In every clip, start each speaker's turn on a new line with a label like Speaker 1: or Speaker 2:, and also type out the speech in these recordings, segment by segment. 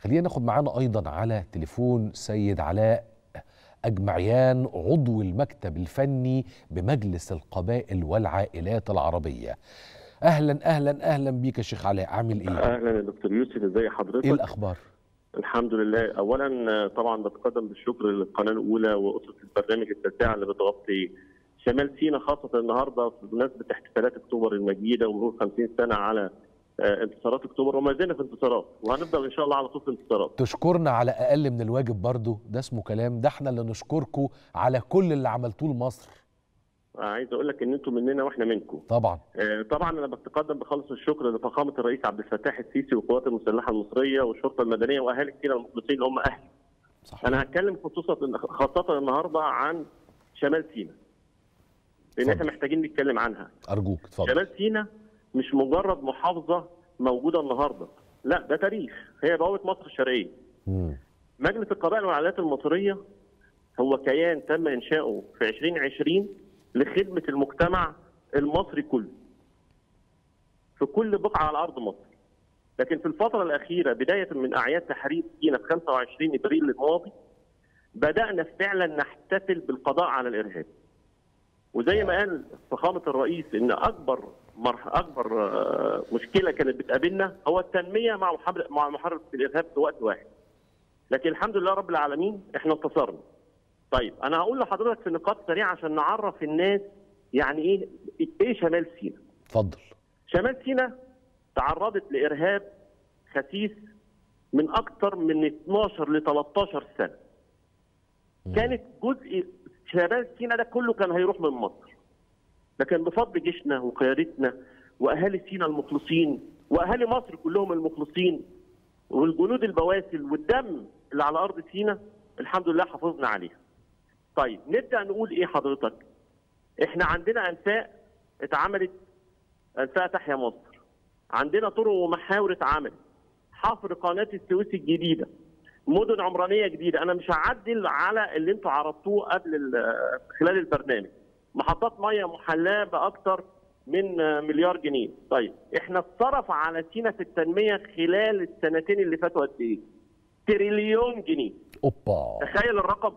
Speaker 1: خلينا ناخد معانا ايضا على تليفون سيد علاء اجمعيان عضو المكتب الفني بمجلس القبائل والعائلات العربيه اهلا اهلا اهلا بيك يا شيخ علاء عامل ايه
Speaker 2: اهلا يا دكتور يوسف ازي حضرتك
Speaker 1: ايه الاخبار
Speaker 2: الحمد لله اولا طبعا بتقدم بالشكر للقناه الاولى واسره البرنامج التاسع اللي بتغطي شمال سيناء خاصه النهارده بمناسبه احتفالات اكتوبر المجيده ومرور 50 سنه على آه، انتصارات اكتوبر وما زلنا في انتصارات وهنفضل ان شاء الله على طول في انتصارات
Speaker 1: تشكرنا على اقل من الواجب برضو ده اسمه كلام ده احنا اللي نشكركم على كل اللي عملتوه لمصر
Speaker 2: عايز اقول لك ان انتم مننا واحنا منكم
Speaker 1: طبعا
Speaker 2: آه، طبعا انا بتقدم بخالص الشكر لفخامه الرئيس عبد الفتاح السيسي والقوات المسلحه المصريه والشرطه المدنيه واهالي سيناء المخلصين اللي هم اهلي
Speaker 1: صحيح
Speaker 2: انا هتكلم خصوصا خاصه النهارده عن شمال سيناء لان احنا
Speaker 1: اتفضل.
Speaker 2: محتاجين نتكلم عنها
Speaker 1: ارجوك اتفضل
Speaker 2: شمال سيناء مش مجرد محافظه موجوده النهارده لا ده تاريخ هي بوابه مصر الشرقيه
Speaker 1: مم.
Speaker 2: مجلس القبائل والعائلات المصريه هو كيان تم انشاؤه في 2020 لخدمه المجتمع المصري كله في كل بقعه على ارض مصر لكن في الفتره الاخيره بدايه من اعياد تحرير سيناء في 25 ابريل الماضي بدانا فعلا نحتفل بالقضاء على الارهاب وزي ما قال فخامه الرئيس ان اكبر مرح اكبر آه، مشكله كانت بتقابلنا هو التنميه مع محاربه مع محاربه الارهاب في وقت واحد لكن الحمد لله رب العالمين احنا انتصرنا طيب انا هقول لحضرتك في نقاط سريعه عشان نعرف الناس يعني ايه ايه شمال سيناء
Speaker 1: اتفضل
Speaker 2: شمال سيناء تعرضت لارهاب خسيس من اكثر من 12 ل 13 سنه
Speaker 1: مم.
Speaker 2: كانت جزء شمال سيناء ده كله كان هيروح من مصر لكن بفضل جيشنا وقيادتنا واهالي سيناء المخلصين واهالي مصر كلهم المخلصين والجنود البواسل والدم اللي على ارض سيناء الحمد لله حافظنا عليها. طيب نبدا نقول ايه حضرتك؟ احنا عندنا انفاق اتعملت انفاق تحيا مصر. عندنا طرق ومحاور اتعملت. حفر قناه السويس الجديده. مدن عمرانيه جديده، انا مش هعدل على اللي انتوا عرضتوه قبل ال- خلال البرنامج. محطات ميه محلاه باكثر من مليار جنيه، طيب احنا اتصرف على سينا في التنميه خلال السنتين اللي فاتوا قد ايه؟ تريليون جنيه،
Speaker 1: اوبا
Speaker 2: تخيل الرقم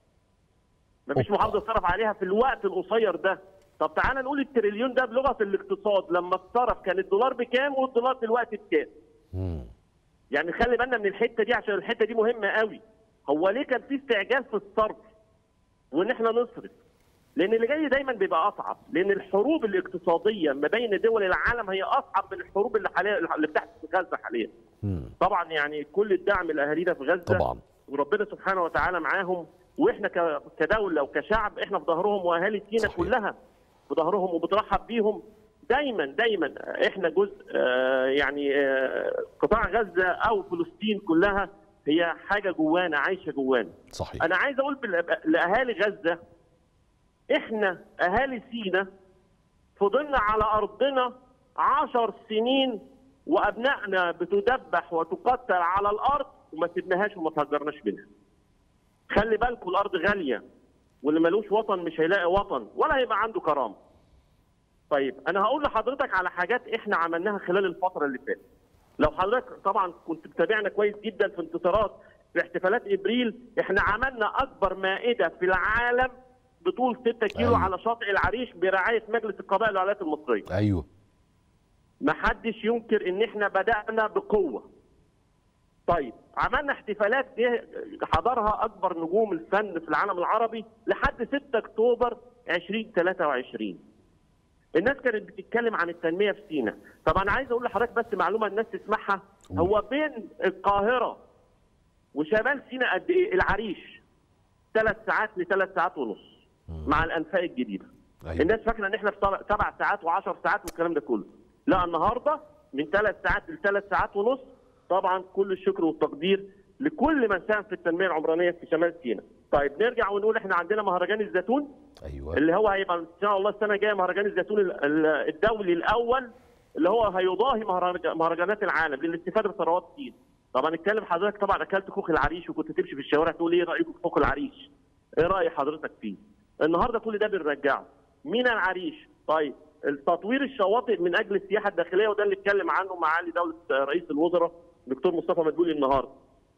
Speaker 2: مفيش
Speaker 1: أوبا.
Speaker 2: محافظه اتصرف عليها في الوقت القصير ده طب تعالى نقول التريليون ده بلغه الاقتصاد لما اتصرف كان الدولار بكام والدولار دلوقتي بكام؟
Speaker 1: مم.
Speaker 2: يعني خلي بالنا من الحته دي عشان الحته دي مهمه قوي هو ليه كان في استعجال في الصرف وان احنا نصرف لان اللي جاي دايما بيبقى اصعب لان الحروب الاقتصاديه ما بين دول العالم هي اصعب من الحروب اللي حاليا اللي بتحصل في غزه حاليا
Speaker 1: مم.
Speaker 2: طبعا يعني كل الدعم لاهالينا في غزه
Speaker 1: طبعا
Speaker 2: وربنا سبحانه وتعالى معاهم واحنا ك- كدوله وكشعب احنا في ظهرهم واهالي سينا
Speaker 1: صحيح.
Speaker 2: كلها في ظهرهم وبترحب بيهم دايما دايما احنا جزء آه، يعني آه، قطاع غزه او فلسطين كلها هي حاجه جوانا عايشه جوانا
Speaker 1: صحيح
Speaker 2: انا عايز اقول بال- لاهالي غزه احنا اهالي سينا فضلنا على ارضنا عشر سنين وابنائنا بتدبح وتقتل على الارض وما سيبناهاش وما تهجرناش منها. خلي بالكم الارض غاليه واللي ملوش وطن مش هيلاقي وطن ولا هيبقى عنده كرامه. طيب انا هقول لحضرتك على حاجات احنا عملناها خلال الفتره اللي فاتت. لو حضرتك طبعا كنت بتابعنا كويس جدا في انتصارات في احتفالات ابريل احنا عملنا اكبر مائده في العالم بطول 6 كيلو
Speaker 1: أيوة.
Speaker 2: على شاطئ العريش برعايه مجلس القبائل والولايات المصريه.
Speaker 1: ايوه
Speaker 2: ما حدش ينكر ان احنا بدانا بقوه. طيب عملنا احتفالات دي حضرها اكبر نجوم الفن في العالم العربي لحد 6 اكتوبر 2023. الناس كانت بتتكلم عن التنميه في سيناء، طب انا عايز اقول لحضرتك بس معلومه الناس تسمعها هو بين القاهره وشمال سيناء قد ايه؟ العريش ثلاث ساعات لثلاث ساعات ونص مع الانفاق الجديده.
Speaker 1: ايوه
Speaker 2: الناس فاكره ان احنا في سبع- سبع ساعات و10 ساعات والكلام ده كله لا النهارده من ثلاث ساعات لثلاث ساعات ونص طبعا كل الشكر والتقدير لكل من ساهم في التنميه العمرانيه في شمال سيناء طيب نرجع ونقول احنا عندنا مهرجان الزيتون
Speaker 1: ايوه
Speaker 2: اللي هو هيبقى ان شاء الله السنه الجايه مهرجان الزيتون ال- ال- الدولي الاول اللي هو هيضاهي مهرج- مهرجانات العالم للاستفاده بثروات سيناء طبعا نتكلم حضرتك طبعا اكلت كوخ العريش وكنت تمشي في الشوارع تقول ايه رايكم في كوخ العريش ايه راي حضرتك فيه النهارده كل ده بنرجعه مين العريش طيب تطوير الشواطئ من اجل السياحه الداخليه وده اللي اتكلم عنه معالي دوله رئيس الوزراء دكتور مصطفى مدبولي النهارده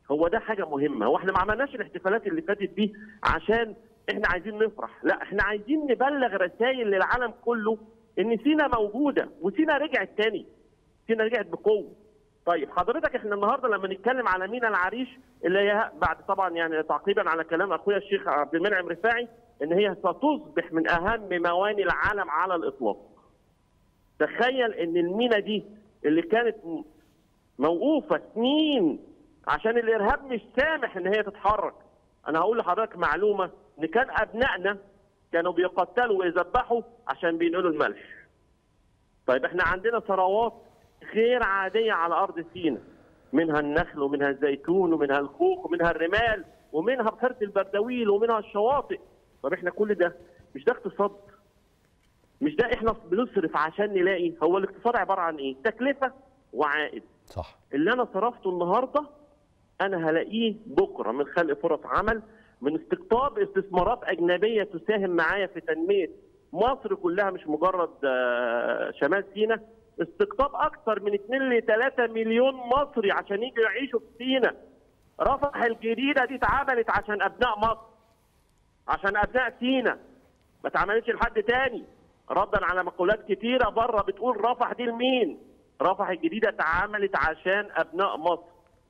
Speaker 2: هو ده حاجه مهمه هو احنا ما عملناش الاحتفالات اللي فاتت دي عشان احنا عايزين نفرح لا احنا عايزين نبلغ رسائل للعالم كله ان سينا موجوده وسينا رجعت تاني سينا رجعت بقوه طيب حضرتك احنا النهارده لما نتكلم على مينا العريش اللي هي بعد طبعا يعني تعقيبا على كلام اخويا الشيخ عبد المنعم رفاعي ان هي ستصبح من اهم مواني العالم على الاطلاق. تخيل ان المينا دي اللي كانت موقوفه سنين عشان الارهاب مش سامح ان هي تتحرك. انا هقول لحضرتك معلومه ان كان ابنائنا كانوا بيقتلوا ويذبحوا عشان بينقلوا الملح. طيب احنا عندنا ثروات غير عاديه على ارض سيناء منها النخل ومنها الزيتون ومنها الخوخ ومنها الرمال ومنها بحيره البردويل ومنها الشواطئ طب احنا كل ده مش ده اقتصاد مش ده احنا بنصرف عشان نلاقي هو الاقتصاد عباره عن ايه تكلفه وعائد
Speaker 1: صح
Speaker 2: اللي انا صرفته النهارده انا هلاقيه بكره من خلق فرص عمل من استقطاب استثمارات اجنبيه تساهم معايا في تنميه مصر كلها مش مجرد آه، شمال سيناء استقطاب اكثر من 2 ل 3 مليون مصري عشان يجوا يعيشوا في سيناء رفح الجديده دي اتعملت عشان ابناء مصر عشان ابناء سيناء ما اتعملتش لحد تاني ردا على مقولات كتيره بره بتقول رفح دي لمين رفح الجديده اتعملت عشان ابناء مصر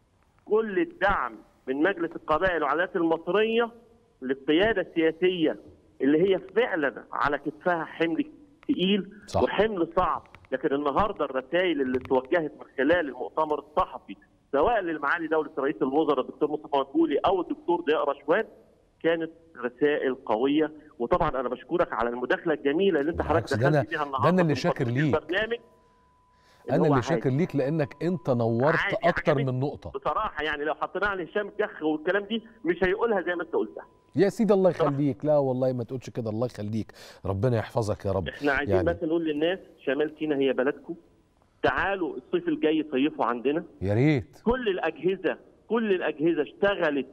Speaker 2: كل الدعم من مجلس القبائل والعائلات المصريه للقياده السياسيه اللي هي فعلا على كتفها حمل تقيل
Speaker 1: صح.
Speaker 2: وحمل صعب لكن النهارده الرسائل اللي توجهت من خلال المؤتمر الصحفي سواء للمعالي دوله رئيس الوزراء الدكتور مصطفى مدبولي او الدكتور ضياء رشوان كانت رسائل قويه وطبعا انا بشكرك على المداخله الجميله اللي انت حضرتك
Speaker 1: بالعكس، ده أنا-
Speaker 2: دخلت فيها
Speaker 1: ده
Speaker 2: النهارده
Speaker 1: أنا اللي
Speaker 2: في
Speaker 1: شاكر ليك.
Speaker 2: البرنامج
Speaker 1: انا
Speaker 2: هو
Speaker 1: اللي
Speaker 2: عادي.
Speaker 1: شاكر ليك لانك انت نورت
Speaker 2: عادي،
Speaker 1: اكتر
Speaker 2: عجبتني.
Speaker 1: من نقطه
Speaker 2: بصراحه يعني لو حطيناها على هشام الجخ والكلام دي مش هيقولها زي ما انت قلتها
Speaker 1: يا سيدي الله يخليك لا والله ما تقولش كده الله يخليك ربنا يحفظك يا رب
Speaker 2: احنا عايزين
Speaker 1: يعني-
Speaker 2: بس نقول للناس شمال سيناء هي بلدكم تعالوا الصيف الجاي صيفوا عندنا
Speaker 1: يا ريت
Speaker 2: كل الاجهزه كل الاجهزه اشتغلت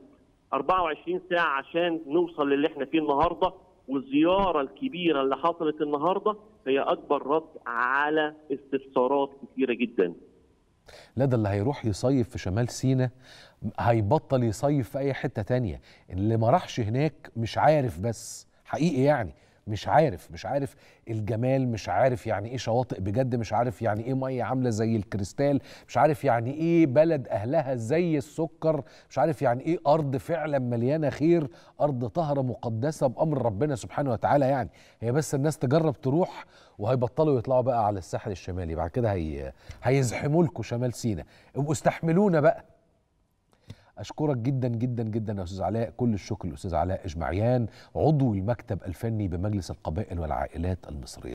Speaker 2: 24 ساعه عشان نوصل للي احنا فيه النهارده والزياره الكبيره اللي حصلت النهارده هي اكبر رد على استفسارات كثيره جدا
Speaker 1: لا ده اللي هيروح يصيف في شمال سيناء هيبطل يصيف في اي حته تانية اللي ما راحش هناك مش عارف بس حقيقي يعني مش عارف مش عارف الجمال مش عارف يعني ايه شواطئ بجد مش عارف يعني ايه ميه عامله زي الكريستال مش عارف يعني ايه بلد اهلها زي السكر مش عارف يعني ايه ارض فعلا مليانه خير ارض طاهره مقدسه بامر ربنا سبحانه وتعالى يعني هي بس الناس تجرب تروح وهيبطلوا يطلعوا بقى على الساحل الشمالي بعد كده هي هيزحموا لكم شمال سيناء ابقوا استحملونا بقى اشكرك جدا جدا جدا يا استاذ علاء كل الشكر للاستاذ علاء اجمعيان عضو المكتب الفني بمجلس القبائل والعائلات المصريه